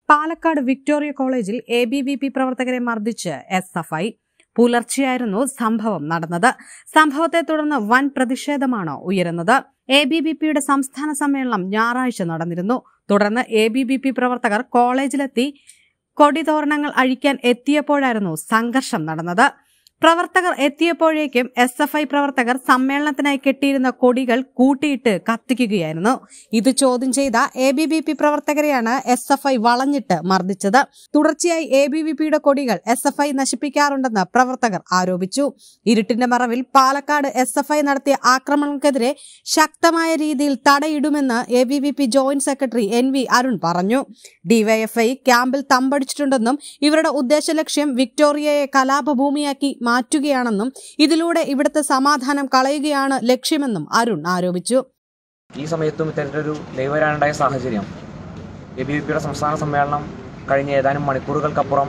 Palakkad Victoria കോളേജിൽ A B V P പ്രവർത്തകരെ മർദ്ദിച്ച് എസ് എഫ് ഐ പുലർച്ചെയായിരുന്നു സംഭവം നടന്നത് സംഭവത്തെ തുടർന്ന് വൻ പ്രതിഷേധമാണ് ഉയരുന്നത് എ ബി വി പിയുടെ സംസ്ഥാന സമ്മേളനം ഞായറാഴ്ച നടന്നിരുന്നു തുടർന്ന് എ ബി വി പി പ്രവർത്തകർ കോളേജിലെത്തി കൊടിതോരണങ്ങൾ അഴിക്കാൻ എത്തിയപ്പോഴായിരുന്നു സംഘർഷം നടന്നത് പ്രവർത്തകർ എത്തിയപ്പോഴേക്കും എസ് എഫ് ഐ പ്രവർത്തകർ സമ്മേളനത്തിനായി കെട്ടിയിരുന്ന കൊടികൾ കൂട്ടിയിട്ട് കത്തിക്കുകയായിരുന്നു ഇത് ചോദ്യം ചെയ്ത എ ബി വി പി പ്രവർത്തകരെയാണ് എസ് എഫ് ഐ വളഞ്ഞിട്ട് മർദ്ദിച്ചത് തുടർച്ചയായി എ ബി വി പിയുടെ കൊടികൾ എസ് എഫ് ഐ നശിപ്പിക്കാറുണ്ടെന്ന് പ്രവർത്തകർ ആരോപിച്ചു ഇരുട്ടിന്റെ മറവിൽ പാലക്കാട് എസ് എഫ് ഐ നടത്തിയ ആക്രമണങ്ങൾക്കെതിരെ ശക്തമായ രീതിയിൽ തടയിടുമെന്ന് A B V P joint secretary N V Arun പറഞ്ഞു ഡിവൈഎഫ്ഐ ക്യാമ്പിൽ തമ്പടിച്ചിട്ടുണ്ടെന്നും ഇവരുടെ ഉദ്ദേശ ലക്ഷ്യം വിക്ടോറിയയെ കലാപഭൂമിയാക്കി മാറ്റുകയാണെന്നും ഇതിലൂടെ ഇവിടുത്തെ സമാധാനം കളയുകയാണ് ലക്ഷ്യമെന്നും അരുൺ ആരോപിച്ചു ഈ സമയത്തും ഇത്തരത്തിലൊരു ലൈവ് വരാനുണ്ടായ സാഹചര്യം എ ബി വി പിയുടെ സംസ്ഥാന സമ്മേളനം കഴിഞ്ഞ ഏതാനും മണിക്കൂറുകൾക്കപ്പുറം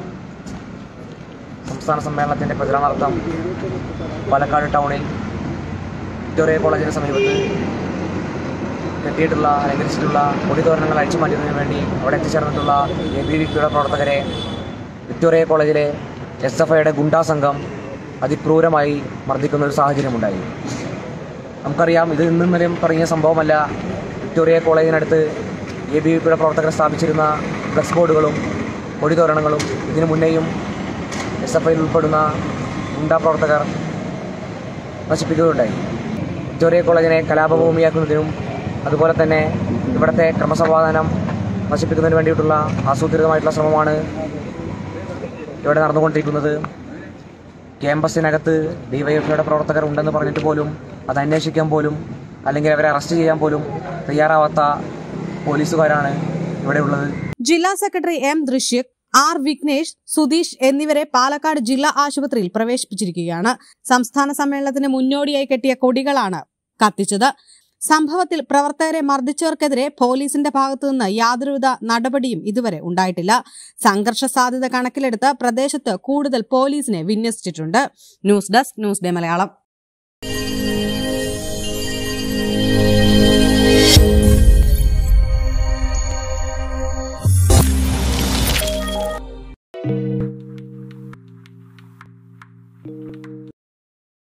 സംസ്ഥാന സമ്മേളനത്തിൻ്റെ പ്രചരണാർത്ഥം പാലക്കാട് ടൗണിൽ വിക്ടോറിയ കോളേജിന് സമീപത്ത് കെട്ടിയിട്ടുള്ള അലങ്കരിച്ചിട്ടുള്ള കൊടിതോരണങ്ങൾ അഴിച്ചു മാറ്റുന്നതിന് വേണ്ടി അവിടെ എത്തിച്ചേർന്നിട്ടുള്ള എ ബി വി പിയുടെ പ്രവർത്തകരെ വിക്ടോറിയ കോളേജിലെ എസ് എഫ് ഐയുടെ ഗുണ്ടാ സംഘം അതിക്രൂരമായി മർദ്ദിക്കുന്ന ഒരു സാഹചര്യമുണ്ടായി നമുക്കറിയാം ഇത് ഇന്നും ഇന്നലെയും തുടങ്ങിയ സംഭവമല്ല വിക്ടോറിയ കോളേജിനടുത്ത് എ ബി വി പിയുടെ പ്രവർത്തകർ സ്ഥാപിച്ചിരുന്ന ഫ്ലക്സ് ബോർഡുകളും കൊടിതോരണങ്ങളും ഇതിനു മുന്നേയും എസ് എഫ് ഐയിൽ ഉൾപ്പെടുന്ന ഗുണ്ടാ പ്രവർത്തകർ നശിപ്പിക്കുകയുണ്ടായി വിക്ടോറിയ കോളേജിനെ കലാപഭൂമിയാക്കുന്നതിനും അതുപോലെ തന്നെ ഇവിടുത്തെ ക്രമസമാധാനം നശിപ്പിക്കുന്നതിന് വേണ്ടിയിട്ടുള്ള ആസൂത്രിതമായിട്ടുള്ള ശ്രമമാണ് ഇവിടെ നടന്നുകൊണ്ടിരിക്കുന്നത് ക്യാമ്പസിനകത്ത് ഡിവൈഎഫ്ഐയുടെ പ്രവർത്തകർ ഉണ്ടെന്ന് പറഞ്ഞിട്ട് പോലും അത് അന്വേഷിക്കാൻ പോലും അല്ലെങ്കിൽ അവരെ അറസ്റ്റ് ചെയ്യാൻ പോലും തയ്യാറാവാത്ത പോലീസുകാരാണ് ഇവിടെ ഉള്ളത് ജില്ലാ secretary M Drishyak R Vignesh Sudheesh എന്നിവരെ പാലക്കാട് ജില്ലാ ആശുപത്രിയിൽ പ്രവേശിപ്പിച്ചിരിക്കുകയാണ് സംസ്ഥാന സമ്മേളനത്തിന് മുന്നോടിയായി കെട്ടിയ കൊടികളാണ് കത്തിച്ചത് സംഭവത്തിൽ പ്രവർത്തകരെ മർദ്ദിച്ചവർക്കെതിരെ പോലീസിന്റെ ഭാഗത്തുനിന്ന് യാതൊരുവിധ നടപടിയും ഇതുവരെ ഉണ്ടായിട്ടില്ല സംഘർഷ സാധ്യത കണക്കിലെടുത്ത് പ്രദേശത്ത് കൂടുതൽ പോലീസിനെ വിന്യസിച്ചിട്ടുണ്ട് news desk news day Malayalam